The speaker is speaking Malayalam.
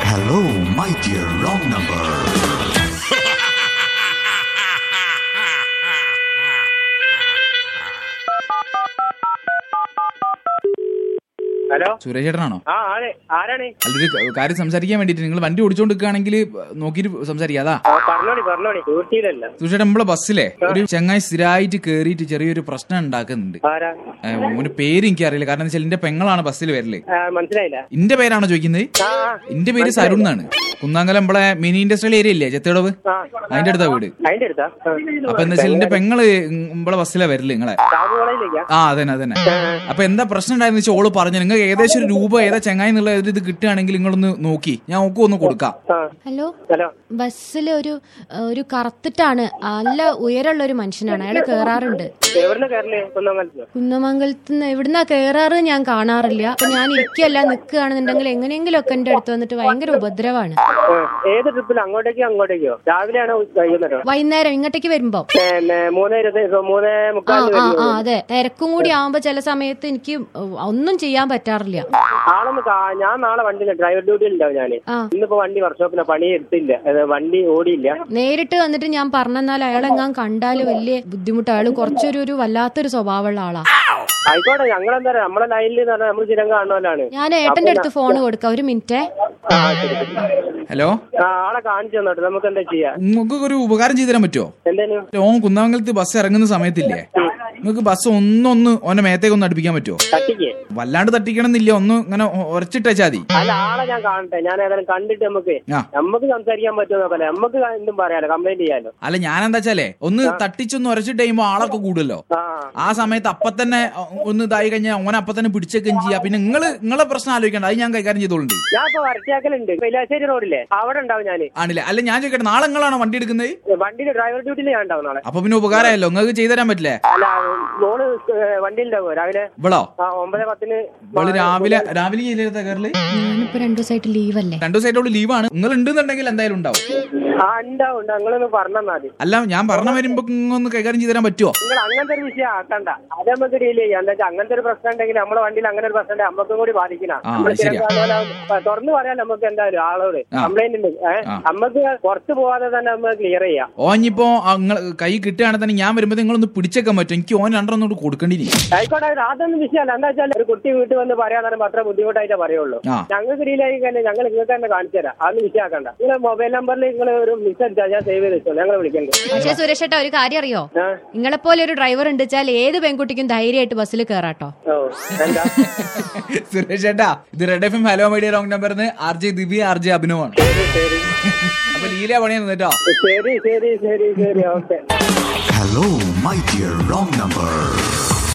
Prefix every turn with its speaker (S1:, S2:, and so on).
S1: Hello, my dear wrong number.
S2: Hello
S3: Suresh ചേട്ടനാണോ
S2: ആ ആണ് ആരാണ്
S3: അല്ലൊരു ക- കാര്യം സംസാരിക്കാൻ വേണ്ടിട്ട് നിങ്ങൾ വണ്ടി ഓടിച്ചോണ്ട് നിൽക്കുകയാണെങ്കിൽ നോക്കിയിട്ട് സംസാരിക്കാം അതാ
S2: ആ, പറഞ്ഞോളി പറഞ്ഞോളി ഡ്യൂട്ടിയിലല്ല
S3: സുരേഷ് ചേട്ടൻ നമ്മളെ ബസ്സിലെ ഒരു ചങ്ങായി സ്ഥിരമായിട്ട് കേറിയിട്ട് ചെറിയൊരു പ്രശ്നം ഉണ്ടാക്കുന്നുണ്ട്
S2: ആരാ
S3: ഏ, ഒരു പേര് എനിക്ക് അറിയില്ല കാരണം എന്താ വെച്ചാൽ എന്റെ പെങ്ങളാണ് ബസ്സിൽ വരല്
S2: ആ, മനസ്സിലായില്ല
S3: ഇന്റെ പേരാണോ ചോദിക്കുന്നത്
S2: ആ ആ,
S3: എന്റെ പേര് സരുൺ എന്നാണ് കുന്നാങ്കലം നമ്മളെ മിനി ഇൻഡസ്ട്രിയൽ ഏരിയ ഇല്ലേ ചെത്തേടവ്
S2: ആ
S3: അതിന്റെ അടുത്താ വീട്
S2: അതിന്റെ അടുത്താ ആ.
S3: അപ്പൊ എന്താ വെച്ചാൽ എന്റെ പെങ്ങള് നമ്മളെ ബസ്സിലെ വരല് നിങ്ങളെ
S2: സാബു കോളേജിലേക്കാ
S3: ആ അതന്നെ അതന്നെ അപ്പൊ എന്താ പ്രശ്നം ഉണ്ടായെന്ന് വെച്ചാൽ ഓള് പറഞ്ഞു നിങ്ങൾക്ക് ഏകദേശം ഒരു രൂപ ഏതാ ചെങ്ങായി എന്നുള്ള ഒരു ഇത് കിട്ടുകയാണെങ്കിൽ നിങ്ങളൊന്ന് നോക്കി ഞാൻ ഒക്കെ ഒന്ന് കൊടുക്കാം
S2: ആ
S4: ഹലോ
S2: ഹലോ
S4: ബസ്സിൽ ഒരു ഒരു കറുത്തിട്ടാണ് നല്ല ഉയരമുള്ള ഒരു മനുഷ്യനാണ് അയാൾ കേറാറുണ്ട്
S2: എവിടുന്ന് കയറല് കുന്നമംഗലത്ത്
S4: കുന്നമംഗലത്ത് നിന്ന് എവിടുന്നാ കേറാറ് ഞാൻ കാണാറില്ല അപ്പൊ ഞാൻ ഇരിക്കല്ല നിൽക്കുകയാണെന്നുണ്ടെങ്കിൽ എങ്ങനെയെങ്കിലും ഒക്കെ എന്റെ അടുത്ത് വന്നിട്ട് ഭയങ്കര ഉപദ്രവമാണ്
S2: ഏത് ട്രിപ്പിൽ അങ്ങോട്ടേക്കോ അങ്ങോട്ടേക്കോ രാവിലെയാണോ വൈകുന്നേരോ
S4: വൈകുന്നേരം ഇങ്ങോട്ടേക്ക് വരുമ്പോ
S2: പിന്നെ മൂന്ന് ഇരുപത്തി മൂന്ന്
S4: ആ
S2: മുക്കാലിന്
S4: ആ
S2: വരുമോ?
S4: ആ അതെ തിരക്കും കൂടി ആവുമ്പോ ചില സമയത്ത് എനിക്ക് ഒന്നും ചെയ്യാൻ പറ്റാറില്ല
S2: ആളൊന്ന് കാ- ഞാൻ നാളെ വണ്ടിയിൽ ഡ്രൈവർ ഡ്യൂട്ടിയിൽ ഉണ്ടാവും ഞാന്
S4: ആ.
S2: ഇന്നിപ്പോ വണ്ടി വർക്ക്ഷോപ്പിലെ പണി എടുത്തില്ല അത് വണ്ടി ഓടിയില്ല
S4: നേരിട്ട് വന്നിട്ട് ഞാൻ പറഞ്ഞെന്നാൽ അയാളെങ്ങാൻ കണ്ടാല് വലിയ ബുദ്ധിമുട്ട് അയാൾ കുറച്ചൊരു ഒരു വല്ലാത്തൊരു സ്വഭാവമുള്ള ആളാ
S2: ആയിക്കോട്ടെ ഞങ്ങളെന്താ പറയാ നമ്മളെ ലൈനിൽ എന്ന് പറഞ്ഞാൽ നമ്മൾ സ്ഥിരം കാണുന്നവരാണ്
S4: ഞാൻ ഏട്ടന്റെ അടുത്ത് ഫോൺ കൊടുക്കാം ഒരു മിനിറ്റേ
S2: ആ ശരി ശരി.
S3: ഹലോ
S2: ആ ആളെ കാണിച്ചു തന്നോട്ടെ നമുക്ക് എന്താ ചെയ്യാ
S3: നിങ്ങൾക്ക് ഒരു ഉപകാരം ചെയ്തു തരാൻ പറ്റുമോ
S2: എന്തേനു
S3: ഓൻ കുന്നാമംഗലത്ത് ബസ് ഇറങ്ങുന്ന സമയത്തില്ലേ നിങ്ങൾക്ക് ബസ് ഒന്നൊന്ന് ഓന്റെ മേത്തേക്ക് ഒന്ന് അടുപ്പിക്കാൻ പറ്റുമോ
S2: തട്ടിക്ക്
S3: വല്ലാണ്ട് തട്ടിക്കണമെന്നില്ല ഒന്ന് ഇങ്ങനെ ഉറച്ചിട്ടാ മതി
S2: അല്ല ആളെ ഞാൻ കാണട്ടെ ഞാൻ ഏതായാലും കണ്ടിട്ട് നമുക്ക്
S3: ആ.
S2: നമുക്ക് സംസാരിക്കാൻ പറ്റുമെന്ന് പോലെ നമുക്ക് എന്തും പറയാലോ കംപ്ലൈന്റ് ചെയ്യാലോ
S3: അല്ല ഞാൻ എന്താ വെച്ചാലേ ഒന്ന് തട്ടിച്ചൊന്ന് ഉരച്ചിട്ട് കഴിയുമ്പോ ആളൊക്കെ കൂടുമല്ലോ
S2: ആ
S3: ആ സമയത്ത് അപ്പൊ തന്നെ ഒന്ന് ഇതായി കഴിഞ്ഞാൽ ഓനെ അപ്പൊ തന്നെ പിടിച്ചേക്കും ചെയ്യാം പിന്നെ നിങ്ങള് നിങ്ങളെ പ്രശ്നം ആലോചിക്കണ്ട അത് ഞാൻ കൈകാര്യം ചെയ്തോളുണ്ട്
S2: ഞാൻ ഇപ്പൊ വരട്ടിയാക്കലുണ്ട് പൈലാശ്ശേരി റോഡില്ലേ അവിടെ ഉണ്ടാവും ഞാന്
S3: ആണില്ലേ അല്ല ഞാൻ ചോദിക്കട്ടെ നാളെ നിങ്ങളാണോ വണ്ടി എടുക്കുന്നത്
S2: വണ്ടിയിൽ ഡ്രൈവർ ഡ്യൂട്ടിയിൽ ഞാൻ ഉണ്ടാവും നാളെ
S3: അപ്പൊ പിന്നെ ഉപകാരമായല്ലോ നിങ്ങൾക്ക് ചെയ്തു തരാൻ പറ്റില്ലേ
S2: അല്ല മോള് വണ്ടിയിൽ ഉണ്ടാവുമോ രാവിലെ
S3: ഇവളോ
S2: ആ ഒമ്പത് പത്തിന്
S3: ഇവള് രാവിലെ രാവിലെ ചെയ്തിരുന്ന കയറില്
S4: ഞാനിപ്പോ രണ്ടു ദിവസമായിട്ട് ലീവല്ലേ
S3: രണ്ടു ദിവസമായിട്ടുള്ള ലീവാണ് നിങ്ങൾ ഉണ്ടെന്നുണ്ടെങ്കിൽ എന്തായാലും ഉണ്ടാവും
S2: ആ ഉണ്ടാവും ഉണ്ട് നിങ്ങളൊന്ന് പറഞ്ഞാൽ മതി
S3: അല്ല ഞാൻ പറഞ്ഞ വരുമ്പോ ഒന്ന് കൈകാര്യം ചെയ്തു തരാൻ പറ്റുമോ
S2: നിങ്ങൾ അങ്ങനത്തെ ഒരു വിഷയം ആക്കണ്ട അത് നമുക്ക് ഡീൽ ചെയ്യാം എന്താ വെച്ചാൽ അങ്ങനത്തെ ഒരു പ്രശ്നം ഉണ്ടെങ്കിൽ നമ്മുടെ വണ്ടിയിൽ അങ്ങനെ ഒരു പ്രശ്നം ഉണ്ടെങ്കിൽ നമുക്കും കൂടി ബാധിക്കണ
S3: ആ,
S2: നമ്മൾ
S3: അത് ശരിയാ.
S2: തുറന്നു പറയാൻ നമുക്ക് എന്തായാലും ആളോട്
S3: ആ.
S2: കംപ്ലൈന്റ് ഉണ്ട് ഏഹ്
S3: ആ.
S2: നമുക്ക് പുറത്ത് പോവാതെ തന്നെ നമുക്ക് ക്ലിയർ ചെയ്യാം
S3: ഓഞ്ഞിപ്പോ നിങ്ങൾ കൈ കിട്ടുകയാണെങ്കിൽ തന്നെ ഞാൻ വരുമ്പോ നിങ്ങളൊന്ന് പിടിച്ചേക്കാൻ പറ്റും എനിക്ക് ഓൻ രണ്ടെണ്ണം കൊടുക്കേണ്ടി
S2: ആയിക്കോട്ടെ അത് അതൊന്നും വിഷയമല്ല എന്താ വെച്ചാൽ ഒരു കുട്ടി വീട്ടിൽ വന്ന് പറയാന്ന് പറയുമ്പോൾ അത്ര ബുദ്ധിമുട്ടായിട്ടേ പറയുള്ളൂ
S3: ആ.
S2: ഞങ്ങൾക്ക് ഡീൽ ആയി കഴിഞ്ഞാൽ ഞങ്ങൾ നിങ്ങൾക്ക് തന്നെ കാണിച്ചു തരാം അതൊന്നും വിഷയമാക്കണ്ട നിങ്ങൾ മൊബൈൽ നമ്പറിൽ നിങ്ങൾ ഒരു മിസ് അടിച്ചാൽ ഞാൻ സേവ് ചെയ്ത് വെച്ചോ ഞങ്ങൾ വിളിക്കണ്ട്
S4: പക്ഷേ സുരേഷ് ഏട്ടാ ഒരു കാര്യം അറിയോ
S2: ആ
S4: നിങ്ങളെപ്പോലെ ഒരു ഡ്രൈവർ ഉണ്ട് വെച്ചാൽ ഏത് പെൺകുട്ടിക്കും ധൈര്യമായിട്ട് ബസ്സിൽ കയറാട്ടോ
S2: ഓ എന്താ
S3: സുരേഷ് ചേട്ടാ ഇത് red F M hello media wrong നമ്പറിന് R J Divya R J അഭിനവാണ്
S2: ശരി ശരി
S3: അപ്പൊ ലീല പണിയാ നിന്നിട്ടോ
S2: ശരി ശരി ശരി ശരി okay
S1: Hello, my dear wrong number.